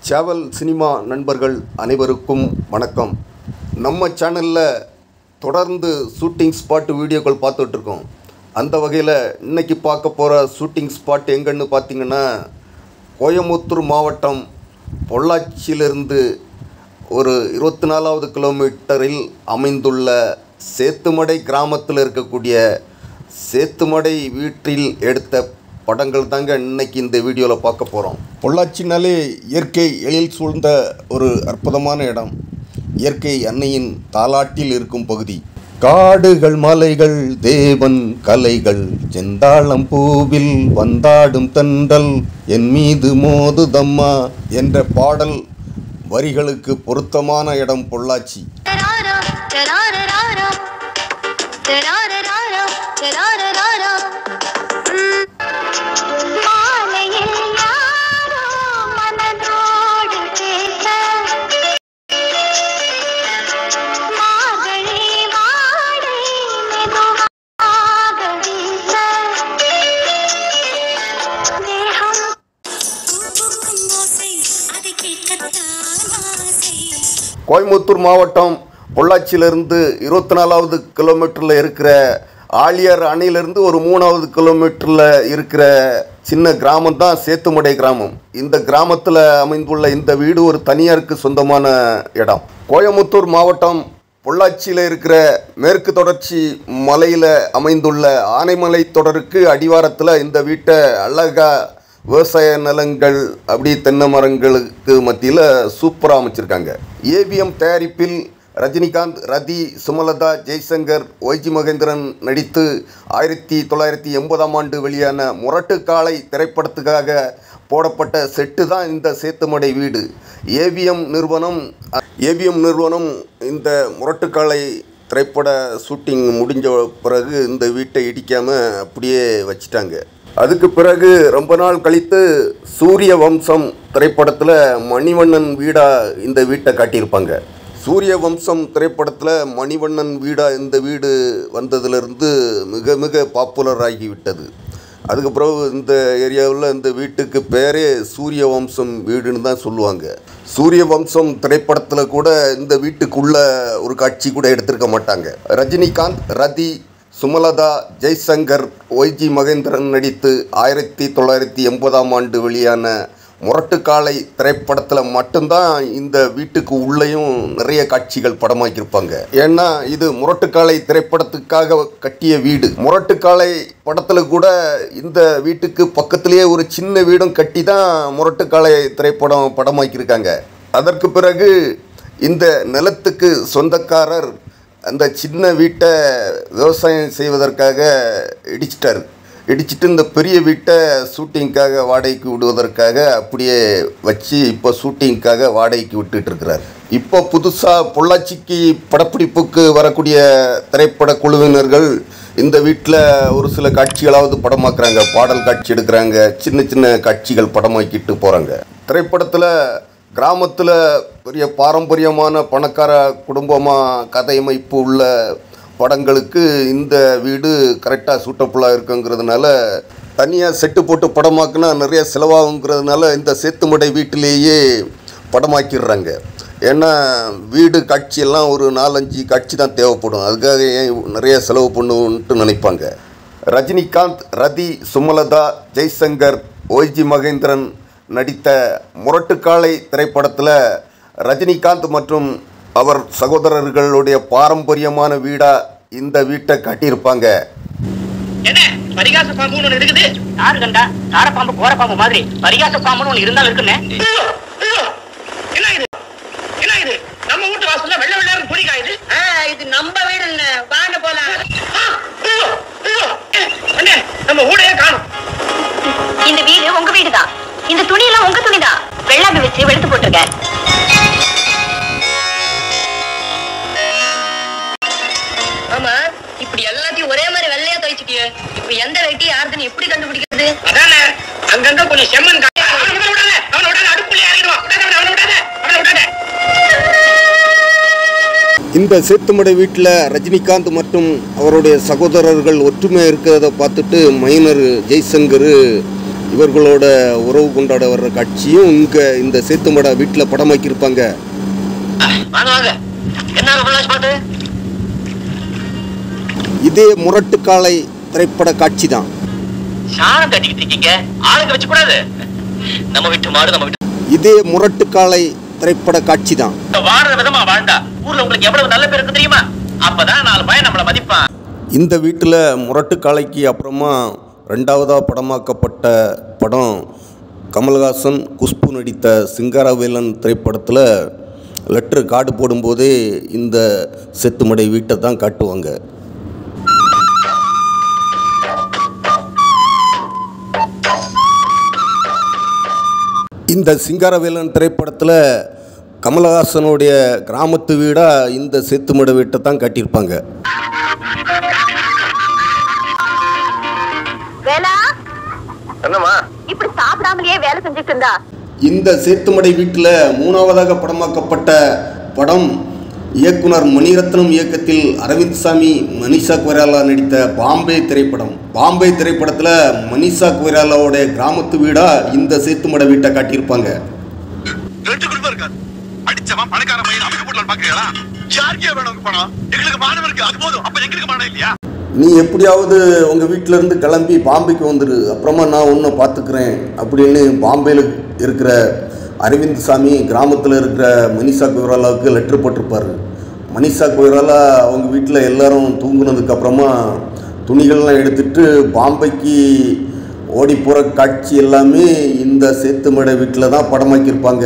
சேவல் சினிமா நண்பர்கள் அனைவருக்கும் வணக்கம் நம்ம சேனலில் தொடர்ந்து ஷூட்டிங் ஸ்பாட் வீடியோக்கள் பார்த்துட்ருக்கோம் அந்த வகையில் இன்னைக்கு பார்க்க போகிற ஷூட்டிங் ஸ்பாட் எங்கன்னு பார்த்தீங்கன்னா கோயமுத்தூர் மாவட்டம் பொள்ளாச்சியிலிருந்து ஒரு இருபத்தி நாலாவது கிலோமீட்டரில் அமைந்துள்ள சேத்துமடை கிராமத்தில் இருக்கக்கூடிய சேத்துமடை வீட்டில் எடுத்த படங்கள் தாங்க இன்னைக்கு இந்த வீடியோவில் பார்க்க போகிறோம் பொள்ளாச்சினாலே இயற்கை எழில் சூழ்ந்த ஒரு அற்புதமான இடம் இயற்கை அன்னையின் தாலாட்டில் இருக்கும் பகுதி காடுகள் மலைகள் தேவன் கலைகள் செந்தாளம் பூவில் வந்தாடும் தண்டல் என் மீது மோதுதம்மா என்ற பாடல் வரிகளுக்கு பொருத்தமான இடம் Pollachi Tarara, tararara, tararara, tararara. ம். மாலையில் யாரோ மனதோடு பேச. மார்கழி மாலை மெதுவாக வீச. தேகம் பூக்கும் ஓசை, அதை கேட்கத்தான் ஆசை கோயம்புத்தூர் மாவட்டம் பொள்ளாச்சியிலிருந்து இருபத்தி நாலாவது கிலோமீட்டரில் இருக்கிற ஆழியார் அணையிலிருந்து ஒரு மூணாவது கிலோமீட்டரில் இருக்கிற சின்ன கிராமம் தான் சேத்துமடை கிராமம் இந்த கிராமத்தில் அமைந்துள்ள இந்த வீடு ஒரு தனியாருக்கு சொந்தமான இடம் கோயம்புத்தூர் மாவட்டம் பொள்ளாச்சியில் இருக்கிற மேற்கு தொடர்ச்சி மலையில் அமைந்துள்ள ஆனைமலை தொடருக்கு அடிவாரத்தில் இந்த வீட்டை அழகா விவசாய நிலங்கள் அப்படி தென்னை மரங்களுக்கு மத்தியில் சூப்பராக அமைச்சிருக்காங்க ஏபிஎம் தயாரிப்பில் ரஜினிகாந்த் ரதி சுமலதா ஜெய்சங்கர் ஒய்ஜி மகேந்திரன் நடித்து ஆயிரத்தி தொள்ளாயிரத்தி எண்பதாம் ஆண்டு வெளியான முரட்டு காளை திரைப்படத்துக்காக போடப்பட்ட செட்டு தான் இந்த சேத்துமடை வீடு ஏவிஎம் நிறுவனம் ஏவிஎம் நிறுவனம் இந்த முரட்டுக்காளை திரைப்பட ஷூட்டிங் முடிஞ்ச பிறகு இந்த வீட்டை இடிக்காமல் அப்படியே வச்சிட்டாங்க அதுக்கு பிறகு ரொம்ப நாள் கழித்து சூரிய வம்சம் திரைப்படத்தில் மணிவண்ணன் வீடாக இந்த வீட்டை காட்டியிருப்பாங்க சூரிய வம்சம் திரைப்படத்தில் மணிவண்ணன் வீடாக இந்த வீடு வந்ததிலிருந்து மிக மிக பாப்புலர் ஆகிவிட்டது அதுக்கப்புறம் இந்த ஏரியாவில் இந்த வீட்டுக்கு பேரே சூரிய வம்சம் வீடுன்னு தான் சொல்லுவாங்க சூரிய வம்சம் திரைப்படத்தில் கூட இந்த வீட்டுக்குள்ள ஒரு காட்சி கூட எடுத்திருக்க மாட்டாங்க ரஜினிகாந்த் ரதி சுமலதா ஜெய்சங்கர் ஒய்ஜி மகேந்திரன் நடித்து ஆயிரத்தி தொள்ளாயிரத்தி எண்பதாம் ஆண்டு வெளியான முரட்டுக்காலை திரைப்படத்தில் மட்டும்தான் இந்த வீட்டுக்கு உள்ளேயும் நிறைய காட்சிகள் படமாக்கியிருப்பாங்க ஏன்னா இது முரட்டுக்காலை திரைப்படத்துக்காக கட்டிய வீடு முரட்டுக்காலை படத்தில் கூட இந்த வீட்டுக்கு பக்கத்திலேயே ஒரு சின்ன வீடும் கட்டி தான் முரட்டுக்காலை திரைப்படம் படமாக்கியிருக்காங்க அதற்கு பிறகு இந்த நிலத்துக்கு சொந்தக்காரர் அந்த சின்ன வீட்டை விவசாயம் செய்வதற்காக இடிச்சிட்டார் இடிச்சிட்டு இந்த பெரிய வீட்டை ஷூட்டிங்க்காக வாடகைக்கு விடுவதற்காக அப்படியே வச்சு இப்போ ஷூட்டிங்க்காக வாடகைக்கு விட்டுட்டு இருக்கிறார் இப்போ புதுசாக பொள்ளாச்சிக்கு படப்பிடிப்புக்கு வரக்கூடிய திரைப்பட குழுவினர்கள் இந்த வீட்டில் ஒரு சில காட்சிகளாவது படமாக்குறாங்க பாடல் காட்சி எடுக்கிறாங்க சின்ன சின்ன காட்சிகள் படமாக்கிட்டு போகிறாங்க திரைப்படத்தில் கிராமத்தில் பெரிய பாரம்பரியமான பணக்கார குடும்பமாக கதையமைப்பு உள்ள படங்களுக்கு இந்த வீடு கரெக்டாக சூட்டபுளாக இருக்குங்கிறதுனால தனியாக செட்டு போட்டு படமாக்குனா நிறைய செலவாகுங்கிறதுனால இந்த சேத்துமடை வீட்டிலேயே படமாக்கிடுறாங்க ஏன்னா வீடு காட்சியெல்லாம் ஒரு நாலஞ்சு காட்சி தான் தேவைப்படும் அதுக்காக ஏன் நிறைய செலவு பண்ணுன்ட்டு நினைப்பாங்க ரஜினிகாந்த் ரதி சுமலதா ஜெய்சங்கர் ஒய்ஜி மகேந்திரன் நடித்த முரட்டுக்காலை திரைப்படத்தில் ரஜினிகாந்த் மற்றும் அவர் சகோதரர்களுடைய பாரம்பரியமான வீடா இந்த வீட்டை கட்டியிருப்பாங்க என்ன பரிகாச பாம்புன்னு ஒண்ணு இருக்குது யாரு கண்டா தார பாம்பு கோர பாம்பு மாதிரி பரிகாச பாம்புன்னு ஒண்ணு இருந்தாலும் இருக்குன்னு என்ன இது என்ன இது நம்ம வீட்டு வாசல்ல வெள்ள வெள்ளாரு துணி காயுது இது நம்ம வீடு இல்ல வாங்க போலாம் நம்ம ஊடையே காணும் இந்த வீடு உங்க வீடுதான் இந்த துணி எல்லாம் உங்க துணிதான் வெள்ளாமை வச்சு வெளுத்து போட்டிருக்க ஆமா இப்படி எல்லாத்தையும் ஒரே மாதிரி வெள்ளையா துவைச்சிட்டியே இப்ப எந்த வெட்டி யாருதுன்னு எப்படி கண்டுபிடிக்கிறது அதானே அங்கங்க கொஞ்சம் செம்மன் காய் அவனை விடாத அவனை விடாத அடுப்புல இறங்கிடுவான் விடாத அவனை விடாத அவனை விடாத இந்த சேத்துமடை வீட்டில் ரஜினிகாந்த் மற்றும் அவருடைய சகோதரர்கள் ஒற்றுமை இருக்கிறத பார்த்துட்டு மைனர் ஜெய்சங்கர் இவர்களோட உறவு கொண்டாட வர்ற காட்சியும் இங்கே இந்த சேத்துமடா வீட்டில் படமாக்கியிருப்பாங்க வாங்க வாங்க என்ன பிள்ளாச்சு பாட்டு இதே முரட்டுக்காலை திரைப்பட காட்சி தான் சாணம் கட்டிக்கிட்டு இருக்கீங்க ஆளுங்க வச்சு கூடாது நம்ம வீட்டு மாடு நம்ம வீட்டு இதே முரட்டுக்காலை திரைப்பட காட்சி தான் வாடுற விதமா வாழ்ந்தா ஊர்ல உங்களுக்கு எவ்வளவு நல்ல பேர் இருக்கு தெரியுமா அப்பதான் நாலு பையன் நம்மள மதிப்பான் இந்த வீட்டில் முரட்டுக்காலைக்கு அப்புறமா ரெண்டாவதாக படமாக்கப்பட்ட படம் கமல்ஹாசன் குஷ்பு நடித்த சிங்காரவேலன் திரைப்படத்தில் லெட்ரு கார்டு போடும்போதே இந்த செத்துமடை வீட்டை தான் காட்டுவாங்க இந்த சிங்காரவேலன் திரைப்படத்தில் கமலஹாசனுடைய கிராமத்து வீடாக இந்த சேத்துமடை வீட்டை தான் காட்டியிருப்பாங்க வேலா என்னம்மா இப்படி சாப்பிடாமலேயே வேலை செஞ்சுட்டு இருந்தா இந்த சேத்துமடை வீட்டில் மூணாவதாக படமாக்கப்பட்ட படம் இயக்குனர் மணிரத்னம் இயக்கத்தில் அரவிந்த் சாமி மனிஷா கொய்ராலா நடித்த பாம்பே திரைப்படம் பாம்பே திரைப்படத்தில் மனிஷா கொய்ராலாவோட கிராமத்து வீடாக இந்த சேத்துமடை வீட்டை காட்டியிருப்பாங்க ரெண்டு குடும்பம் இருக்காது அடிச்சவன் பணக்கார பையன் அமைக்க போடலாம் பாக்குறீங்களா யாருக்கே வேணும் உங்க பணம் எங்களுக்கு மானம் இருக்கு அது போதும் அப்ப எங்களுக்கு மானம் இல்லையா நீ எப்படியாவது உங்கள் வீட்டிலேருந்து கிளம்பி பாம்பேக்கு வந்துடு அப்புறமா நான் ஒன்று பார்த்துக்கிறேன் அப்படின்னு பாம்பேயில் இருக்கிற அரவிந்த் சாமி கிராமத்தில் இருக்கிற மனிஷா கொய்ராலாவுக்கு லெட்ரு போட்டிருப்பாரு மனிஷா கொய்ராலா அவங்க வீட்டில் எல்லாரும் தூங்குனதுக்கு அப்புறமா துணிகள்லாம் எடுத்துட்டு பாம்பேக்கு ஓடி போகிற காட்சி எல்லாமே இந்த சேத்துமடை வீட்டில் தான் படமாக்கியிருப்பாங்க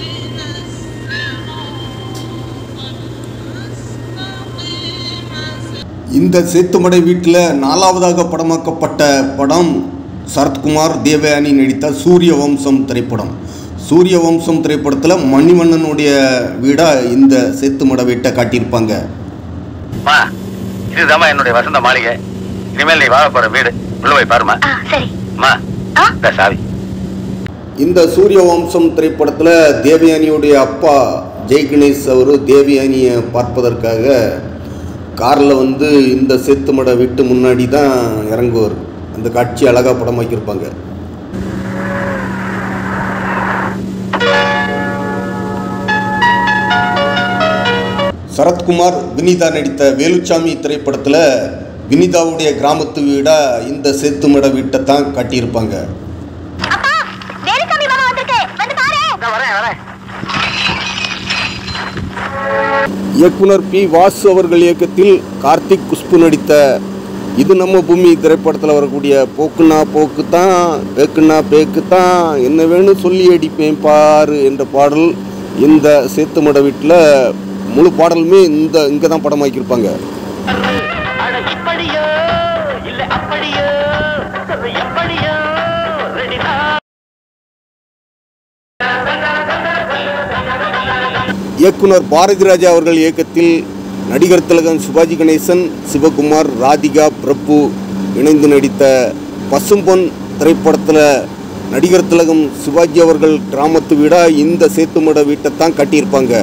இந்த சேத்துமடை வீட்டில் நாலாவதாக படமாக்கப்பட்ட படம் சரத்குமார் தேவயானி நடித்த சூரிய வம்சம் திரைப்படம் சூரிய வம்சம் திரைப்படத்தில் மணிவண்ணனுடைய வீடாக இந்த சேத்துமடை வீட்டை காட்டியிருப்பாங்க மா இதுதாம்மா என்னுடைய வசந்த மாளிகை இனிமேல் நீ வாழ போற வீடு உள்ள போய் பாருமா ஆ சரி மா ஆ இந்த சாவி இந்த சூரிய வம்சம் திரைப்படத்தில் தேவயானியுடைய அப்பா ஜெய் கணேஷ் அவர் தேவயானியை பார்ப்பதற்காக காரில் வந்து இந்த சேத்துமடை வீட்டு முன்னாடி தான் இறங்குவார் அந்த காட்சி அழகாக படமாக்கியிருப்பாங்க சரத்குமார் வினிதா நடித்த வேலுச்சாமி திரைப்படத்தில் வினிதாவுடைய கிராமத்து வீடாக இந்த சேத்துமடை வீட்டை தான் காட்டியிருப்பாங்க அப்பா வேலுசாமி மாமா வந்திருக்கு வந்து பாரு வரேன் வரேன் இயக்குனர் பி வாசு அவர்கள் இயக்கத்தில் கார்த்திக் குஷ்பு நடித்த இது நம்ம பூமி திரைப்படத்தில் வரக்கூடிய போக்குனா போக்கு தான் பேக்குனா பேக்கு தான் என்ன வேணும் சொல்லி அடிப்பேன் பாரு என்ற பாடல் இந்த சேத்துமட வீட்டில் முழு பாடலுமே இந்த இங்கே தான் படமாக்கியிருப்பாங்க அட இப்படியோ இல்ல அப்படியோ சொல்லு எப்படியோ ரெடிதா இயக்குனர் பாரதி ராஜா அவர்கள் இயக்கத்தில் நடிகர் திலகம் சிவாஜி கணேசன் சிவகுமார் ராதிகா பிரபு இணைந்து நடித்த பசும்பொன் திரைப்படத்தில் நடிகர் திலகம் சிவாஜி அவர்கள் கிராமத்து வீடாக இந்த சேத்துமட வீட்டை தான் கட்டியிருப்பாங்க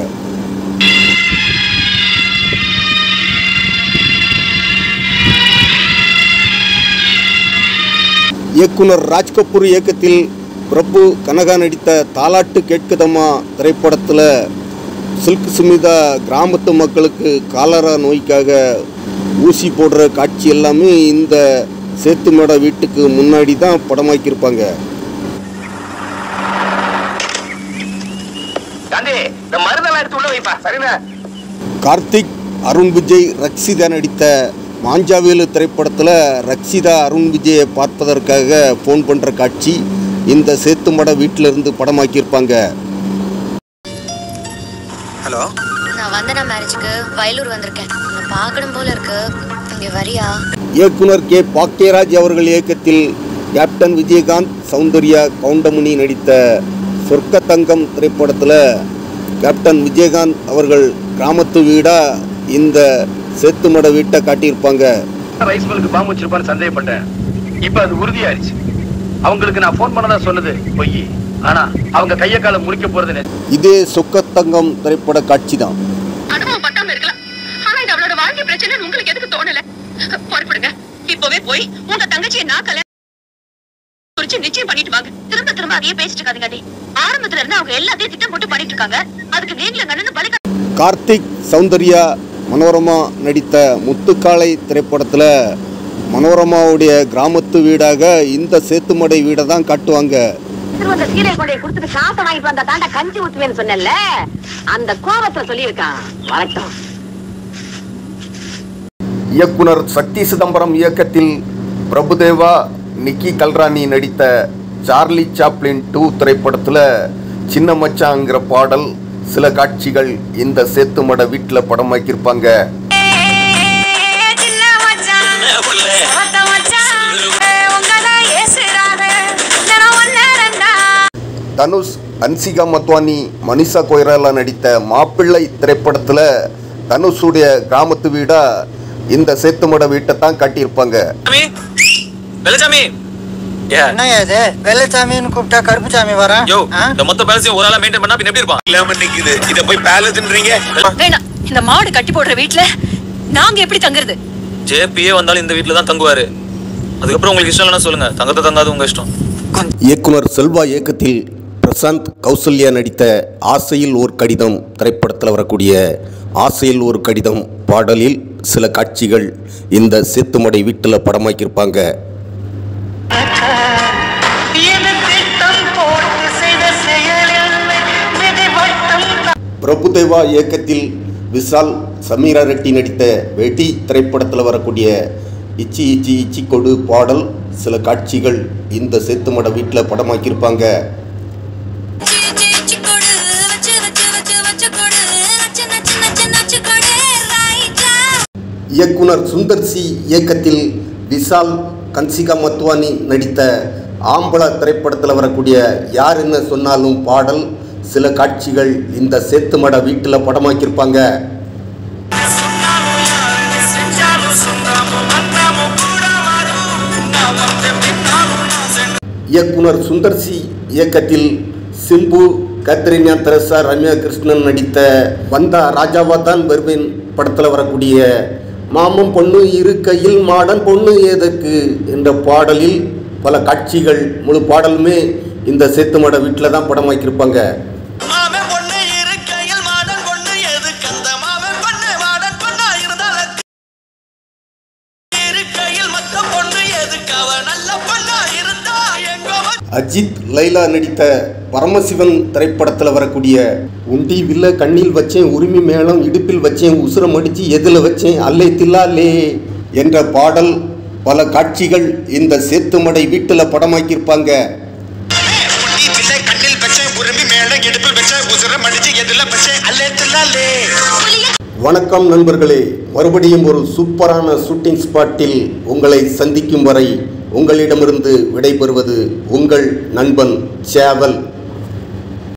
இயக்குனர் ராஜ்கபூர் இயக்கத்தில் பிரபு கனகா நடித்த தாலாட்டு கேட்குதம்மா திரைப்படத்தில் சில்க் சுமிதா கிராமத்து மக்களுக்கு காலரா நோய்க்காக ஊசி போடுற காட்சி எல்லாமே இந்த சேத்துமட வீட்டுக்கு முன்னாடி தான் படமாக்கியிருப்பாங்க காந்தி இந்த மருந்தெல்லாம் எடுத்து உள்ள வைப்பா சரிண்ணா கார்த்திக் அருண் விஜய் ரக்ஷிதா நடித்த மாஞ்சாவேலு திரைப்படத்தில் ரக்ஷிதா அருண் விஜயை பார்ப்பதற்காக ஃபோன் பண்ணுற காட்சி இந்த சேத்துமட வீட்டிலிருந்து படமாக்கியிருப்பாங்க ஹலோ நான் வந்தனா மேரேஜுக்கு வயலூர் வந்திருக்கேன் உன்னை பார்க்கணும் போல இருக்கு இங்க வரியா இயக்குனர் கே பாக்கியராஜ் அவர்கள் இயக்கத்தில் கேப்டன் விஜயகாந்த் சௌந்தர்யா கவுண்டமணி நடித்த சொர்க்க தங்கம் திரைப்படத்தில் கேப்டன் விஜயகாந்த் அவர்கள் கிராமத்து வீடாக இந்த சேத்துமட வீட்டை காட்டியிருப்பாங்க ரைஸ் மில்லுக்கு பாம்பு வச்சிருப்பான்னு சந்தேகப்பட்டேன் இப்ப அது உறுதியாயிருச்சு அவங்களுக்கு நான் ஃபோன் பண்ணதா சொன்னது பொய் ஆனா அவங்க கைய கால முடிக்க போறது நெ- இதே சொக்கத்தங்கம் திரைப்பட காட்சி தான் அனுபவம் பத்தாம இருக்கலாம் ஆனா இது அவளோட வாழ்க்கை பிரச்சனை உங்களுக்கு எதுக்கு தோணல பொறுப்படுங்க இப்பவே போய் உங்க தங்கச்சியை நான் கல்யாணம் ஒரு எப்படியாச்சும் நிச்சயம் பண்ணிட்டு வாங்க திரும்ப திரும்ப அதையே பேசிட்டு இருக்காதீங்க அடி ஆரம்பத்துல இருந்து அவங்க எல்லாத்தையும் திட்டம் போட்டு பண்ணிட்டு இருக்காங்க அதுக்கு நீங்களும் கண்ணு பலி கார்த்திக் சௌந்தர்யா மனோரமா நடித்த முத்துக்காளை திரைப்படத்தில் மனோரமாவுடைய கிராமத்து வீடாக இந்த சேத்துமடை வீடை தான் காட்டுவாங்க திருவந்த சீலை கொண்டை கொடுத்துட்டு காசை வாங்கிட்டு வந்தா தாண்டா கஞ்சி ஊத்துவேன்னு சொன்னேன்ல அந்த கோபத்துல சொல்லியிருக்கான் வரட்டும் இயக்குனர் சக்தி சிதம்பரம் இயக்கத்தில் பிரபுதேவா நிக்கி கல்ராணி நடித்த சார்லி சாப்ளின் டூ திரைப்படத்தில் சின்ன மச்சாங்கிற பாடல் சில காட்சிகள் இந்த சேத்துமட வீட்டில் படமாக்கியிருப்பாங்க தனுஷ் அன்சிகா மத்வானி மனிஷா கொய்ராலா நடித்த மாப்பிள்ளை திரைப்படத்தில் தனுஷுடைய கிராமத்து வீடா இந்த சேத்துமட வீட்டை தான் காட்டியிருப்பாங்க சாமி வெள்ளச்சாமி ஏ என்னய்யா இது வெள்ளச்சாமின்னு கூப்பிட்டா கருப்பு சாமி வரேன் யோ இந்த மொத்த பேலன்ஸையும் ஒரு ஆளா மெயின்டைன் பண்ணா பின்ன எப்படி இருப்பான் இல்லாம நிக்குது இத போய் பேலஸ்ன்றீங்க வேணாம் இந்த மாடு கட்டி போடுற வீட்ல நாங்க எப்படி தங்குறது ஜேபியே வந்தாலும் இந்த வீட்ல தான் தங்குவாரு அதுக்கப்புறம் உங்களுக்கு இஷ்டம் இல்லைன்னா சொல்லுங்க தங்கத்தை தங்காது உங்க இஷ்டம் இயக்குனர் செல்வா இயக்கத்தில் பிரசாந்த் கௌசல்யா நடித்த ஆசையில் ஒரு கடிதம் திரைப்படத்தில் வரக்கூடிய ஆசையில் ஒரு கடிதம் பாடலில் சில காட்சிகள் இந்த சேத்துமடை வீட்டில் படமாக்கியிருப்பாங்க பிரபுதேவா இயக்கத்தில் விஷால் சமீரா ரெட்டி நடித்த வெடி திரைப்படத்தில் வரக்கூடிய இச்சி இச்சி இச்சி கொடு பாடல் சில காட்சிகள் இந்த சேத்துமட வீட்டில் படமாக்கியிருப்பாங்க இயக்குனர் சுந்தர் சி இயக்கத்தில் விஷால் கன்சிகா மத்வானி நடித்த ஆம்பள திரைப்படத்தில் வரக்கூடிய யார் என்ன சொன்னாலும் பாடல் சில காட்சிகள் இந்த சேத்துமட வீட்டில் படமாக்கியிருப்பாங்க இயக்குனர் சுந்தர் சி இயக்கத்தில் சிம்பு கத்ரினா தெரசா ரம்யா கிருஷ்ணன் நடித்த வந்தா ராஜாவா தான் வருவேன் படத்தில் வரக்கூடிய மாமன் பொண்ணு இருக்கையில் மாடன் பொண்ணு எதற்கு என்ற பாடலில் பல காட்சிகள் முழு பாடலுமே இந்த சேத்துமட வீட்டில் தான் படமாக்கியிருப்பாங்க மாமன் பொண்ணு இருக்கையில் மாடன் பொண்ணு எதுக்கு அந்த மாமன் பொண்ணு மாடன் பொண்ணா இருந்தால இருக்கையில் மத்த பொண்ணு எதுக்கு அவ நல்ல பொண்ணா இருந்தா எங்கோ அஜித் லைலா நடித்த பரமசிவன் திரைப்படத்தில் வரக்கூடிய உண்டி வில்ல கண்ணில் வச்சேன் உரிமை மேளம் இடுப்பில் வச்சேன் உசுரம் அடிச்சு எதில் வச்சேன் அல்லே தில்லாலே என்ற பாடல் பல காட்சிகள் இந்த சேத்துமடை வீட்டில் படமாக்கியிருப்பாங்க பொட்டி பிள்ளை கண்ணில் வச்சேன் உரிமை மேல இடுப்பில் வச்சேன் உசுரம் அடிச்சு எதுல வச்சேன் அல்லே தில்லாலே வணக்கம் நண்பர்களே மறுபடியும் ஒரு சூப்பரான ஷூட்டிங் ஸ்பாட்டில் உங்களை சந்திக்கும் வரை உங்களிடமிருந்து விடைபெறுவது உங்கள் நண்பன் சேவல்